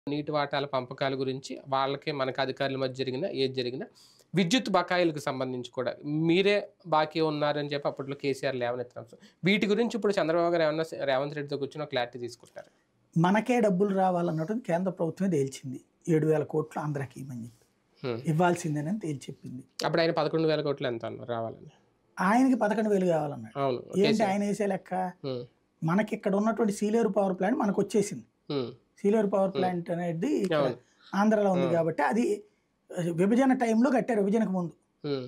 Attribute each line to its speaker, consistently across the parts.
Speaker 1: నీటి వాటాల పంపకాల గురించి వాళ్ళకి మనకి అధికారుల మధ్య జరిగిన ఏది జరిగినా విద్యుత్ బకాయిలకు సంబంధించి కూడా మీరే బాకీ ఉన్నారని చెప్పి అప్పట్లో కేసీఆర్ లేవనెత్తిన అంశం వీటి గురించి ఇప్పుడు చంద్రబాబు గారు ఏమన్నా రేవంత్ రెడ్డితో కూర్చొని క్లారిటీ తీసుకుంటారు
Speaker 2: మనకే డబ్బులు రావాలన్నట్టు కేంద్ర ప్రభుత్వమే తేల్చింది ఏడు వేల కోట్లు ఆంధ్రాకి ఇవ్వమని చెప్పి
Speaker 1: హ్మ్.
Speaker 2: ఇవ్వాల్సిందేనని తేల్చి చెప్పింది
Speaker 1: అప్పుడు ఆయన పదకొండు వేల కోట్లు ఎంత అన్నారు రావాలని
Speaker 2: ఆయనకి పదకొండు వేలు కావాలన్నాడు
Speaker 1: అవును
Speaker 2: ఏంటి ఆయన వేసే లెక్క
Speaker 1: హ్మ్.
Speaker 2: మనకి ఇక్కడ ఉన్నటువంటి సీలేరు పవర్ ప్లాంట్ మనకు వచ్చేసింది
Speaker 1: హ్మ్.
Speaker 2: సీలేరు పవర్ ప్లాంట్ అనేది ఇక్కడ
Speaker 1: అవును.
Speaker 2: ఆంధ్రాలో ఉంది కాబట్టి అది విభజన టైంలో కట్టారు విభజనకు ముందు
Speaker 1: హ్మ్.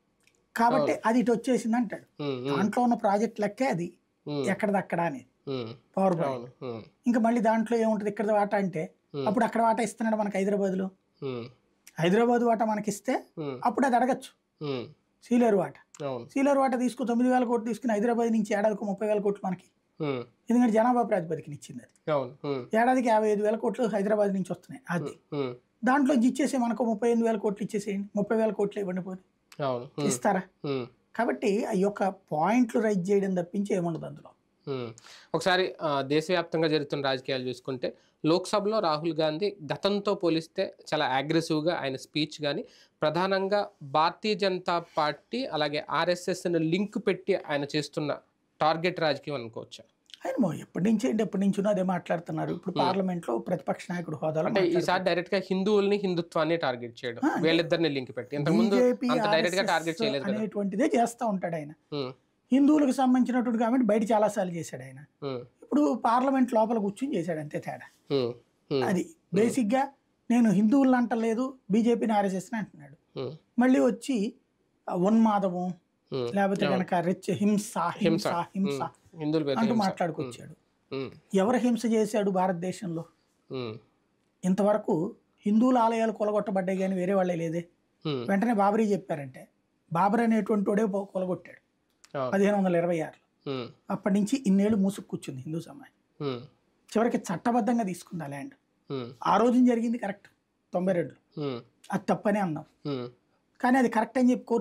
Speaker 2: కాబట్టి అది ఇటు వచ్చేసింది అంటాడు
Speaker 1: హ్మ్. హ్మ్.
Speaker 2: దాంట్లో ఉన్న ప్రాజెక్ట్ లెక్కే అది
Speaker 1: హ్మ్.
Speaker 2: ఎక్కడదక్కడ అనేది
Speaker 1: హ్మ్.
Speaker 2: పవర్ ప్లాంట్
Speaker 1: అవును హ్మ్.
Speaker 2: ఇంకా మళ్ళీ దాంట్లో ఏముంటది ఇక్కడ వాటా అంటే
Speaker 1: Hmm.
Speaker 2: అప్పుడు అక్కడ వాటా ఇస్తున్నాడు మనకి హైదరాబాద్లో
Speaker 1: హ్మ్.
Speaker 2: హైదరాబాద్ వాటా మనకి ఇస్తే
Speaker 1: హ్మ్.
Speaker 2: అప్పుడు అది అడగచ్చు
Speaker 1: హ్మ్.
Speaker 2: సీలేరు వాటా
Speaker 1: అవును
Speaker 2: సీలేరు వాటా తీసుకుని తొమ్మిది వేల కోట్లు తీసుకుని హైదరాబాద్ నుంచి ఏడాదికి ముప్పై వేల కోట్లు మనకి
Speaker 1: హ్మ్.
Speaker 2: ఎందుకంటే జనాభా ప్రాతిపదికన ఇచ్చింది అది
Speaker 1: అవును హ్మ్.
Speaker 2: ఏడాదికి యాభై ఐదు వేల కోట్లు హైదరాబాద్ నుంచి వస్తున్నాయి అది
Speaker 1: హ్మ్.
Speaker 2: దాంట్లో ఇచ్చేసే మనకు ముప్పై ఎనిమిది వేల కోట్లు ఇచ్చేసేయండి ముప్పై వేల కోట్లు ఇవ్వండి పోనీ
Speaker 1: అవును హ్మ్.
Speaker 2: ఇస్తారా
Speaker 1: హ్మ్.
Speaker 2: కాబట్టి ఆ యొక్క పాయింట్లు రైజ్ చేయడం తప్పించి ఏముండదు అందులో
Speaker 1: మ్మ్. ఒకసారి ఆ, దేశవ్యాప్తంగా జరుగుతున్న రాజకీయాలు చూసుకుంటే లోక్సభలో రాహుల్ గాంధీ గతంతో పోలిస్తే చాలా అగ్రెసివ్గా ఆయన స్పీచ్ కానీ ప్రధానంగా భారతీయ జనతా పార్టీ అలాగే ఆర్ఎస్ఎస్ని లింక్ పెట్టి ఆయన చేస్తున్న టార్గెట్ రాజకీయం అనుకోవచ్చు
Speaker 2: ఆయన మో ఎప్పటి నుంచి అంటే ఎప్పటి నుంచి అదే మాట్లాడుతున్నారు ఇప్పుడు పార్లమెంట్ లో ప్రతిపక్ష నాయకుడు హోదాలో
Speaker 1: అంటే ఈసారి డైరెక్ట్ గా హిందువుల్ని హిందుత్వాన్ని టార్గెట్ చేయడం వీళ్ళిద్దరిని లింక్ పెట్టి ఇంతకుముందు
Speaker 2: బీజేపీ
Speaker 1: అంత డైరెక్ట్ గా టార్గెట్ చేయలేదు కదా
Speaker 2: అనేటువంటిదే చేస్తూ ఉంటాడు ఆయన
Speaker 1: మ్మ్.
Speaker 2: హిందువులకు సంబంధించినటువంటి కాబట్టి బయట చాలాసార్లు చేశాడు ఆయన
Speaker 1: మ్మ్.
Speaker 2: ఇప్పుడు పార్లమెంట్ లోపల కూర్చుని చేశాడు అంతే తేడా
Speaker 1: మ్మ్. మ్మ్.
Speaker 2: అది బేసిక్ గా నేను హిందువులను అంటలేదు బీజేపీని ఆర్ఎస్ఎస్ అంటున్నాడు
Speaker 1: మ్మ్.
Speaker 2: మళ్ళీ వచ్చి ఆ, ఉన్మాదము
Speaker 1: మ్మ్.
Speaker 2: లేకపోతే కనుక రెచ్చ హింస హింస హింస
Speaker 1: హిందువుల పేరు
Speaker 2: అంటూ మాట్లాడుకొచ్చాడు
Speaker 1: మ్మ్.
Speaker 2: ఎవరు హింస చేశాడు భారతదేశంలో
Speaker 1: మ్మ్.
Speaker 2: ఇంతవరకు హిందువుల ఆలయాలు కొలగొట్టబడ్డాయి కానీ వేరే వాళ్ళే లేదే
Speaker 1: మ్మ్.
Speaker 2: వెంటనే బాబరీ చెప్పారంటే బాబర్ అనేటువంటి వాడే పో- కొలగొట్టాడు
Speaker 1: అవును.
Speaker 2: పదిహేను వందల ఇరవై ఆరులో
Speaker 1: మ్మ్.
Speaker 2: అప్పటి నుంచి ఇన్నేళ్ళు మూసుకు కూర్చుంది హిందూ సమాజం
Speaker 1: మ్మ్.
Speaker 2: చివరికి చట్టబద్ధంగా తీసుకుంది ఆ ల్యాండ్
Speaker 1: మ్మ్.
Speaker 2: ఆ రోజున జరిగింది కరెక్ట్ తొంభై రెండులో
Speaker 1: మ్మ్.
Speaker 2: అది తప్పనే అన్నాం
Speaker 1: మ్మ్.
Speaker 2: కానీ అది కరెక్ట్ అని చెప్పి కోర్టు